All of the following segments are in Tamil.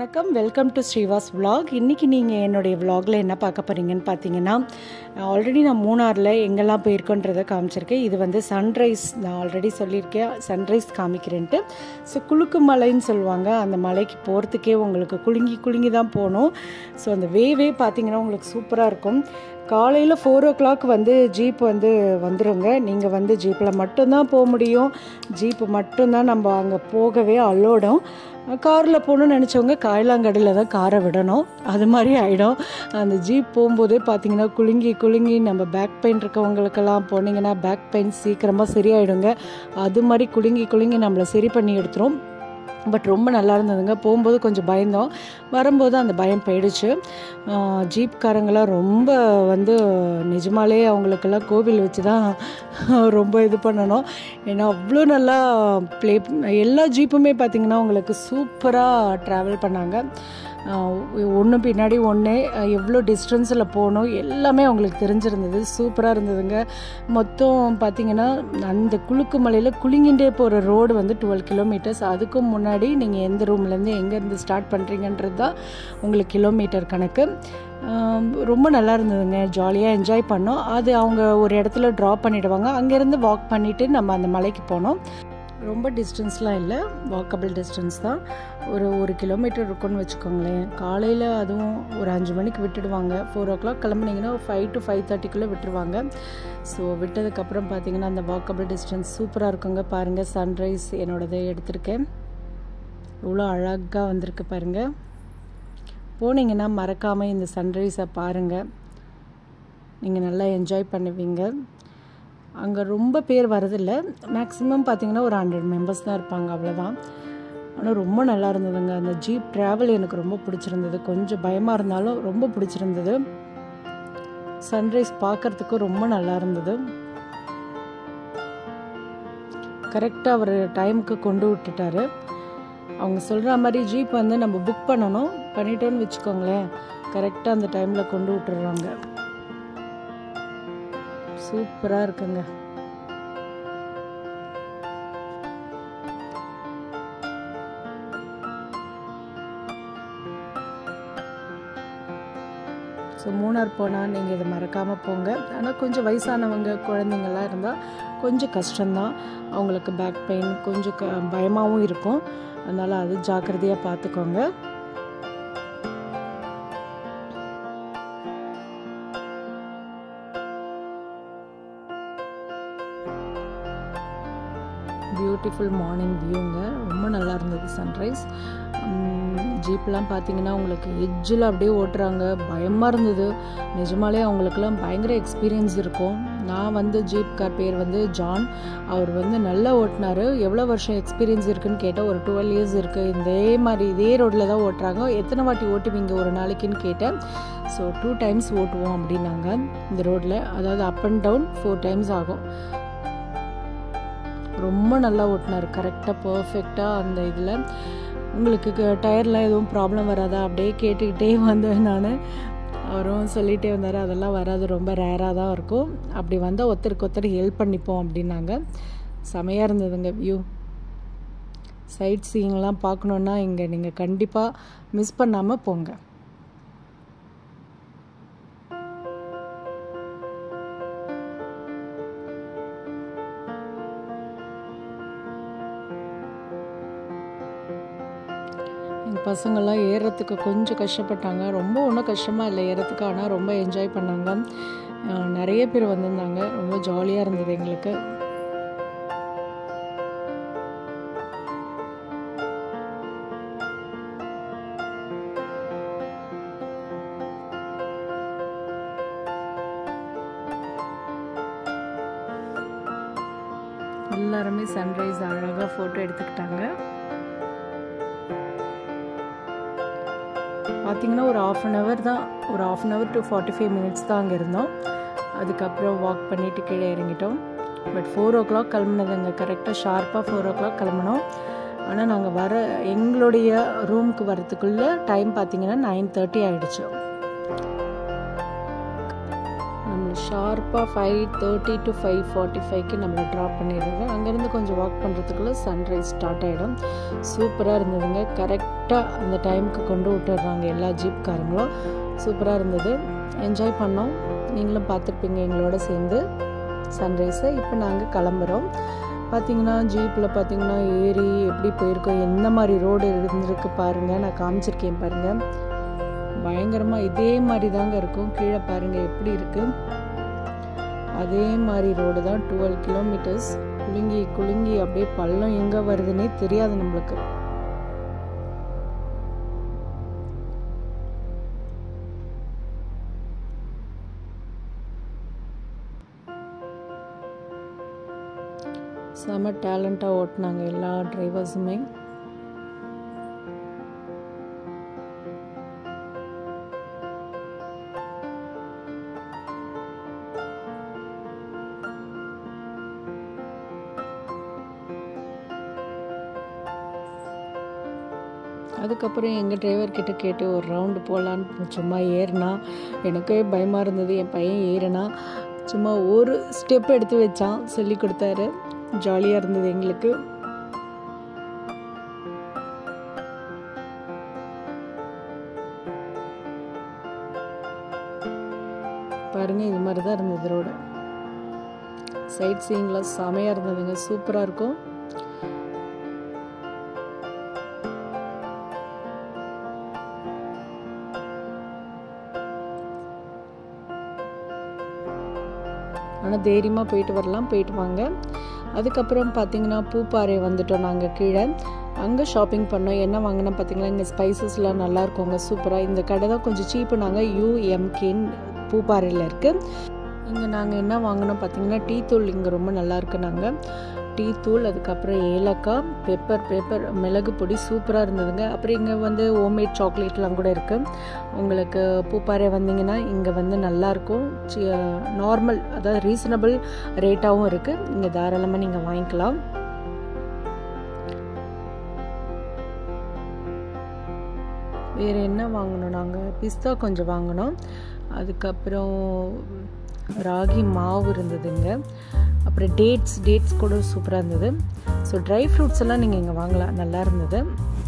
வணக்கம் வெல்கம் டு ஸ்ரீவாஸ் vlog இன்றைக்கி நீங்கள் என்னுடைய vlogல என்ன பார்க்க போகிறீங்கன்னு பார்த்தீங்கன்னா ஆல்ரெடி நான் மூணாரில் எங்கெல்லாம் போயிருக்கோன்றதை காமிச்சிருக்கேன் இது வந்து சன்ரைஸ் நான் ஆல்ரெடி சொல்லியிருக்கேன் சன்ரைஸ் காமிக்கிறேன்ட்டு ஸோ குலுக்கு மலைன்னு சொல்லுவாங்க அந்த மலைக்கு போகிறதுக்கே உங்களுக்கு குலுங்கி குலுங்கி தான் போகணும் ஸோ அந்த வேவே பார்த்தீங்கன்னா உங்களுக்கு சூப்பராக இருக்கும் காலையில் ஃபோர் ஓ கிளாக் வந்து ஜீப் வந்து வந்துருங்க நீங்கள் வந்து ஜீப்பில் மட்டும்தான் போக முடியும் ஜீப்பு மட்டும்தான் நம்ம அங்கே போகவே அலோடும் காரில் போகணும்னு நினச்சவங்க காயலாங்கடையில் தான் காரை விடணும் அது மாதிரி ஆகிடும் அந்த ஜீப் போகும்போதே பார்த்தீங்கன்னா குலுங்கி குலுங்கி நம்ம பேக் பெயின் இருக்கவங்களுக்கெல்லாம் போனீங்கன்னா பேக் பெயின் சீக்கிரமாக சரியாயிடுங்க அது மாதிரி குலுங்கி குலுங்கி நம்மளை சரி பண்ணி எடுத்துரும் பட் ரொம்ப நல்லா இருந்ததுங்க போகும்போது கொஞ்சம் பயந்தோம் வரும்போது அந்த பயம் போயிடுச்சு ஜீப்காரங்களாம் ரொம்ப வந்து நிஜமாலே அவங்களுக்கெல்லாம் கோவில் வச்சு தான் ரொம்ப இது பண்ணணும் ஏன்னா அவ்வளோ நல்லா ப்ளே எல்லா ஜீப்புமே பார்த்திங்கன்னா உங்களுக்கு சூப்பராக ட்ராவல் பண்ணாங்க ஒன்று பின்னாடி ஒன்று எவ்வளோ டிஸ்டன்ஸில் போகணும் எல்லாமே அவங்களுக்கு தெரிஞ்சிருந்தது சூப்பராக இருந்ததுங்க மொத்தம் பார்த்திங்கன்னா அந்த குலுக்கு மலையில் குலுங்கிண்டே போகிற ரோடு வந்து டுவெல் கிலோமீட்டர்ஸ் அதுக்கும் முன்னாடி நீங்கள் எந்த ரூம்லேருந்து எங்கேருந்து ஸ்டார்ட் பண்ணுறீங்கன்றது தான் உங்களுக்கு கிலோமீட்டர் கணக்கு ரொம்ப நல்லா இருந்ததுங்க ஜாலியாக என்ஜாய் பண்ணோம் அது அவங்க ஒரு இடத்துல ட்ராப் பண்ணிவிடுவாங்க அங்கேருந்து வாக் பண்ணிவிட்டு நம்ம அந்த மலைக்கு போனோம் ரொம்ப டிஸ்டன்ஸ்லாம் இல்லை வாக்கபிள் டிஸ்டன்ஸ் தான் ஒரு ஒரு கிலோமீட்டர் இருக்கும்னு வச்சுக்கோங்களேன் காலையில் அதுவும் ஒரு அஞ்சு மணிக்கு விட்டுடுவாங்க ஃபோர் ஓ கிளாக் கிளம்புனீங்கன்னா ஃபைவ் டு ஃபைவ் தேர்ட்டிக்குள்ளே விட்டுருவாங்க ஸோ விட்டதுக்கப்புறம் பார்த்தீங்கன்னா அந்த வாக்கபிள் டிஸ்டன்ஸ் சூப்பராக இருக்குங்க பாருங்கள் சன்ரைஸ் என்னோடதை எடுத்திருக்கேன் இவ்வளோ அழகாக வந்திருக்கு பாருங்கள் போனீங்கன்னா மறக்காமல் இந்த சன்ரைஸை பாருங்கள் நீங்கள் நல்லா என்ஜாய் பண்ணுவீங்க அங்கே ரொம்ப பேர் வரதில்லை மேக்ஸிமம் பார்த்திங்கன்னா ஒரு ஹண்ட்ரட் மெம்பர்ஸ் தான் இருப்பாங்க அவ்வளோதான் ஆனால் ரொம்ப நல்லா இருந்ததுங்க அந்த ஜீப் ட்ராவல் எனக்கு ரொம்ப பிடிச்சிருந்தது கொஞ்சம் பயமாக இருந்தாலும் ரொம்ப பிடிச்சிருந்தது சன்ரைஸ் பார்க்குறதுக்கும் ரொம்ப நல்லா இருந்தது கரெக்டாக அவர் டைமுக்கு கொண்டு விட்டுட்டாரு அவங்க சொல்கிற மாதிரி ஜீப் வந்து நம்ம புக் பண்ணணும் பண்ணிட்டோன்னு வச்சுக்கோங்களேன் கரெக்டாக அந்த டைமில் கொண்டு விட்டுறாங்க சூப்பராக இருக்குங்க ஸோ மூணார் போனால் நீங்கள் இதை மறக்காமல் போங்க ஆனால் கொஞ்சம் வயசானவங்க குழந்தைங்கள்லாம் இருந்தால் கொஞ்சம் கஷ்டம்தான் அவங்களுக்கு பேக் பெயின் கொஞ்சம் க பயமாகவும் இருக்கும் அதனால் அது ஜாக்கிரதையாக பார்த்துக்கோங்க பியூட்டிஃபுல் மார்னிங் வியூங்க ரொம்ப நல்லா இருந்தது சன்ரைஸ் ஜீப்லாம் பார்த்தீங்கன்னா உங்களுக்கு எஜ்ஜில் அப்படியே ஓட்டுறாங்க பயமாக இருந்தது நிஜமாலே அவங்களுக்குலாம் பயங்கர எக்ஸ்பீரியன்ஸ் இருக்கும் நான் வந்து ஜீப் கார் பேர் வந்து ஜான் அவர் வந்து நல்லா ஓட்டினார் எவ்வளோ வருஷம் எக்ஸ்பீரியன்ஸ் இருக்குன்னு கேட்டால் ஒரு டுவெல் இயர்ஸ் இருக்குது இதே மாதிரி இதே ரோட்டில் தான் ஓட்டுறாங்க எத்தனை வாட்டி ஓட்டுவீங்க ஒரு நாளைக்குன்னு கேட்டேன் ஸோ டூ டைம்ஸ் ஓட்டுவோம் அப்படின்னாங்க இந்த ரோட்டில் அதாவது up and down four times ஆகும் ரொம்ப நல்லா ஓட்டினார் கரெக்டாக பர்ஃபெக்டாக அந்த இதில் உங்களுக்கு டயர்லாம் எதுவும் ப்ராப்ளம் வராதா அப்படியே கேட்டுக்கிட்டே வந்தேன் நான் அவரும் சொல்லிகிட்டே வந்தார் அதெல்லாம் வராது ரொம்ப ரேராக தான் இருக்கும் அப்படி வந்தால் ஒருத்தருக்கு ஒருத்தர் ஹெல்ப் பண்ணிப்போம் அப்படின்னாங்க செமையாக இருந்ததுங்க வியூ சைட் சீயிங்லாம் பார்க்கணுன்னா இங்கே நீங்கள் கண்டிப்பாக மிஸ் பண்ணாமல் போங்க எங்கள் பசங்கள்லாம் ஏறுறதுக்கு கொஞ்சம் கஷ்டப்பட்டாங்க ரொம்ப ஒன்றும் கஷ்டமாக இல்லை ஏறத்துக்கு ஆனால் ரொம்ப என்ஜாய் பண்ணாங்க நிறைய பேர் வந்திருந்தாங்க ரொம்ப ஜாலியாக இருந்தது எங்களுக்கு எல்லாருமே சன்ரைஸ் அழகாக ஃபோட்டோ எடுத்துக்கிட்டாங்க பார்த்திங்கன்னா ஒரு ஆஃப் அன் ஹவர் தான் ஒரு half an hour to forty five minutes தான் அங்கே இருந்தோம் அதுக்கப்புறம் வாக் பண்ணிவிட்டு கீழே இறங்கிட்டோம் பட் ஃபோர் ஓ கிளாக் கிளம்புனதுங்க கரெக்டாக ஷார்ப்பாக ஃபோர் ஓ கிளாக் கிளம்புனோம் ஆனால் நாங்கள் வர எங்களுடைய ரூமுக்கு வரத்துக்குள்ளே டைம் பார்த்திங்கன்னா நைன் தேர்ட்டி ஆகிடுச்சு நம்ம ஷார்ப்பாக five thirty to five forty ஃபைவ்க்கு நம்மளை ட்ராப் பண்ணிடுறாரு அங்கேருந்து கொஞ்சம் வாக் பண்ணுறதுக்குள்ளே சன்ரைஸ் ஸ்டார்ட் ஆகிடும் சூப்பராக இருந்ததுங்க கரெக்டாக அந்த டைமுக்கு கொண்டு விட்டுடுறாங்க எல்லா ஜீப்காரங்களும் சூப்பராக இருந்தது என்ஜாய் பண்ணோம் நீங்களும் பார்த்துருப்பீங்க எங்களோட சேர்ந்து சன்ரைஸை இப்போ நாங்கள் கிளம்புறோம் பார்த்தீங்கன்னா ஜீப்பில் பார்த்தீங்கன்னா ஏறி எப்படி போயிருக்கோம் எந்த மாதிரி ரோடு இருந்திருக்கு பாருங்கள் நான் காமிச்சிருக்கேன் பாருங்கள் பயங்கரமாக இதே மாதிரி தாங்க இருக்கும் கீழே பாருங்கள் எப்படி இருக்குது அதே மாதிரி ரோடு தான் டுவெல் கிலோமீட்டர்ஸ் குலுங்கி குலுங்கி அப்படியே பள்ளம் எங்கே வருதுன்னே தெரியாது நம்மளுக்கு செம டேலண்ட்டாக ஓட்டினாங்க எல்லா டிரைவர்ஸுமே அதுக்கப்புறம் எங்கள் டிரைவர்கிட்ட கேட்டு ஒரு ரவுண்டு போகலான்னு சும்மா ஏறினா எனக்கே பயமாக இருந்தது என் பையன் ஏறினா சும்மா ஒரு ஸ்டெப் எடுத்து வச்சான் சொல்லி கொடுத்தாரு ஜாலியாக இருந்தது எங்களுக்கு பாருங்க இது மாதிரி தான் இருந்தது ரோடு சைட் சீயிங்லாம் செமையாக இருந்ததுங்க சூப்பராக இருக்கும் ஆனால் தைரியமாக போயிட்டு வரலாம் போயிட்டு வாங்க அதுக்கப்புறம் பார்த்தீங்கன்னா பூப்பாறை வந்துட்டோம் நாங்கள் கீழே அங்கே ஷாப்பிங் பண்ணோம் என்ன வாங்கினா பார்த்தீங்கன்னா இங்கே ஸ்பைசஸ்லாம் நல்லா இருக்குங்க சூப்பராக இந்த கடை தான் கொஞ்சம் சீப்பு நாங்கள் யூஎம்கேன்னு பூப்பாறையில் இருக்குது இங்கே நாங்கள் என்ன வாங்கினோம் பார்த்தீங்கன்னா டீ தூள் இங்கே ரொம்ப நல்லா இருக்கு நாங்கள் டீ தூள் அதுக்கப்புறம் ஏலக்காய் பெப்பர் பெப்பர் மிளகு பொடி சூப்பராக இருந்ததுங்க அப்புறம் இங்கே வந்து ஹோம்மேட் சாக்லேட்லாம் கூட இருக்குது உங்களுக்கு பூப்பாறை வந்தீங்கன்னா இங்கே வந்து நல்லாயிருக்கும் நார்மல் அதாவது ரீசனபிள் ரேட்டாகவும் இருக்குது இங்கே தாராளமாக நீங்கள் வாங்கிக்கலாம் வேறு என்ன வாங்கினோம் நாங்கள் பிஸ்தா கொஞ்சம் வாங்கினோம் அதுக்கப்புறம் ராகி மாவு இருந்ததுங்க அப்புறம் டேட்ஸ் டேட்ஸ் கூட சூப்பராக இருந்தது ஸோ ட்ரை ஃப்ரூட்ஸ் எல்லாம் நீங்கள் இங்கே வாங்கலாம் நல்லா இருந்தது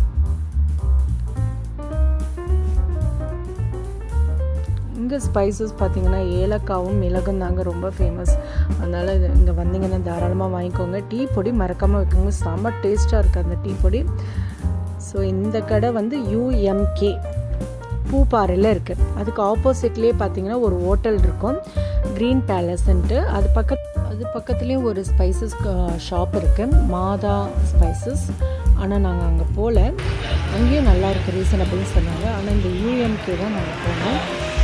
இங்கே ஸ்பைசஸ் பார்த்தீங்கன்னா ஏலக்காவும் மிளகும் தாங்க ரொம்ப ஃபேமஸ் அதனால் இது இங்கே வந்தீங்கன்னா தாராளமாக வாங்கிக்கோங்க டீ பொடி மறக்காமல் வைக்கோங்க செம்ம டேஸ்ட்டாக இருக்குது அந்த டீ பொடி ஸோ இந்த கடை வந்து யூஎம்கே பூப்பாறையில் இருக்குது அதுக்கு ஆப்போசிட்லேயே பார்த்தீங்கன்னா ஒரு ஹோட்டல் இருக்கும் க்ரீன் பேலஸ்ன்ட்டு அது பக்கத்து அது பக்கத்துலேயும் ஒரு ஸ்பைசஸ் ஷாப் இருக்குது மாதா ஸ்பைசஸ் ஆனால் நாங்கள் அங்கே போகல அங்கேயும் நல்லா இருக்குது ரீசனபிள்னு சொன்னாங்க ஆனால் இந்த யூஎம்கே தான் நாங்கள் போனோம்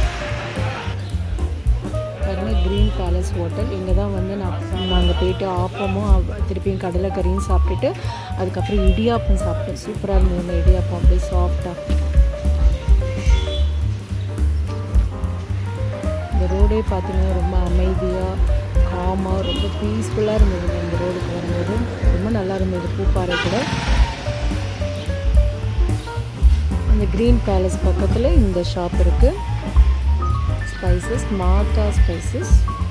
பாருங்கள் க்ரீன் பேலஸ் ஹோட்டல் இங்கே தான் வந்து நான் நாங்கள் போயிட்டு ஆப்பமும் திருப்பியும் கடலைக்கறியும் சாப்பிட்டுட்டு அதுக்கப்புறம் இடியாப்பம் சாப்பிட்டோம் சூப்பராக இருந்தது இந்த இடியாப்பம் அப்படியே சாஃப்டாக இந்த ரோடே பார்த்தீங்கன்னா ரொம்ப அமைதியாக காமாக ரொம்ப பீஸ்ஃபுல்லாக இருந்தது இந்த ரோடுக்கு வரும்போது ரொம்ப நல்லா இருந்தது பூப்பாறை கூட அந்த க்ரீன் பேலஸ் பக்கத்தில் இந்த ஷாப் இருக்குது ஸ்பைசஸ் மாத்தா ஸ்பைசஸ்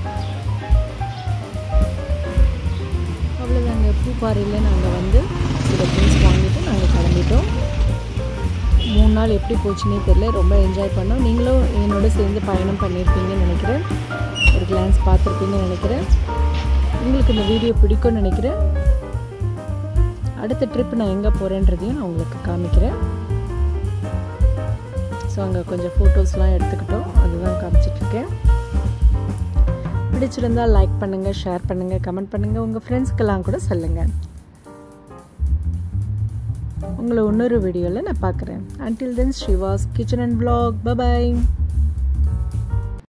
அவ்வளோதாங்க பூப்பாறையில் நாங்கள் வந்து சில திங்ஸ் வாங்கிட்டு நாங்கள் கிளம்பிட்டோம் மூணு நாள் எப்படி போச்சுன்னே தெரில ரொம்ப என்ஜாய் பண்ணோம் நீங்களும் என்னோட சேர்ந்து பயணம் பண்ணியிருப்பீங்கன்னு நினைக்கிறேன் ஒரு கிளான்ஸ் பார்த்துருப்பீங்கன்னு நினைக்கிறேன் உங்களுக்கு இந்த வீடியோ பிடிக்கும்னு நினைக்கிறேன் அடுத்த ட்ரிப் நான் எங்கே போகிறேன்றதையும் நான் உங்களுக்கு காமிக்கிறேன் ஸோ அங்கே கொஞ்சம் ஃபோட்டோஸ்லாம் எடுத்துக்கிட்டோம் அதுதான் காமிச்சிட்ருக்கேன் பிடிச்சிருந்தால் லைக் பண்ணுங்கள் ஷேர் பண்ணுங்கள் கமெண்ட் பண்ணுங்கள் உங்கள் ஃப்ரெண்ட்ஸ்க்கெல்லாம் கூட சொல்லுங்கள் உங்களை இன்னொரு வீடியோவில் நான் பார்க்குறேன் until then Srivas kitchen and black bye bye